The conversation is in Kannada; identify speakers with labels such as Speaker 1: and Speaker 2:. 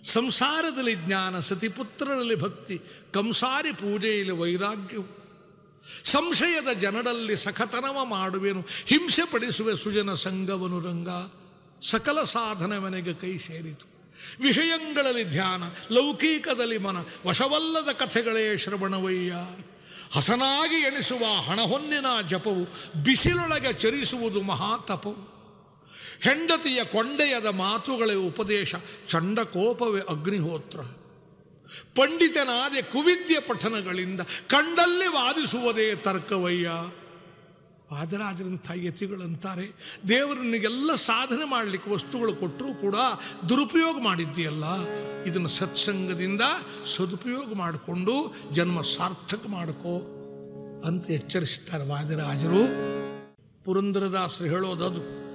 Speaker 1: ಸಂಸಾರದಲ್ಲಿ ಜ್ಞಾನ ಸತಿಪುತ್ರರಲ್ಲಿ ಭಕ್ತಿ ಕಂಸಾರಿ ಪೂಜೆಯಲ್ಲಿ ವೈರಾಗ್ಯವು ಸಂಶಯದ ಜನರಲ್ಲಿ ಸಖತನವ ಮಾಡುವೆನು ಹಿಂಸೆ ಪಡಿಸುವೆ ಸುಜನ ಸಂಗವನು ರಂಗ ಸಕಲ ಸಾಧನವನಿಗೆ ಕೈ ಸೇರಿತು ವಿಷಯಗಳಲ್ಲಿ ಧ್ಯಾನ ಲೌಕಿಕದಲ್ಲಿ ಮನ ವಶವಲ್ಲದ ಕಥೆಗಳೇ ಶ್ರವಣವಯ್ಯ ಹಸನಾಗಿ ಎಣಿಸುವ ಹಣಹೊನ್ನಿನ ಜಪವು ಬಿಸಿಲೊಳಗೆ ಚರಿಸುವುದು ಮಹಾತಪವು ಹೆಂಡತಿಯ ಕೊಂಡೆಯದ ಮಾತುಗಳೇ ಉಪದೇಶ ಚಂಡಕೋಪವೇ ಅಗ್ನಿಹೋತ್ರ ಪಂಡಿತನಾದೆ ಕುವಿದ್ಯ ಪಠನಗಳಿಂದ ಕಂಡಲ್ಲಿ ವಾದಿಸುವುದೇ ತರ್ಕವಯ್ಯ ವಾದರಾಜರಂಥ ಯತಿಗಳಂತಾರೆ ದೇವರು ನಿನಗೆಲ್ಲ ಸಾಧನೆ ಮಾಡಲಿಕ್ಕೆ ವಸ್ತುಗಳು ಕೊಟ್ಟರೂ ಕೂಡ ದುರುಪಯೋಗ ಮಾಡಿದ್ದೀಯಲ್ಲ ಇದನ್ನು ಸತ್ಸಂಗದಿಂದ ಸದುಪಯೋಗ ಮಾಡಿಕೊಂಡು ಜನ್ಮ ಸಾರ್ಥಕ ಮಾಡ್ಕೋ ಅಂತ ಎಚ್ಚರಿಸ್ತಾರೆ ವಾದಿರಾಜರು ಪುರಂದರದಾಸರು ಹೇಳೋದದು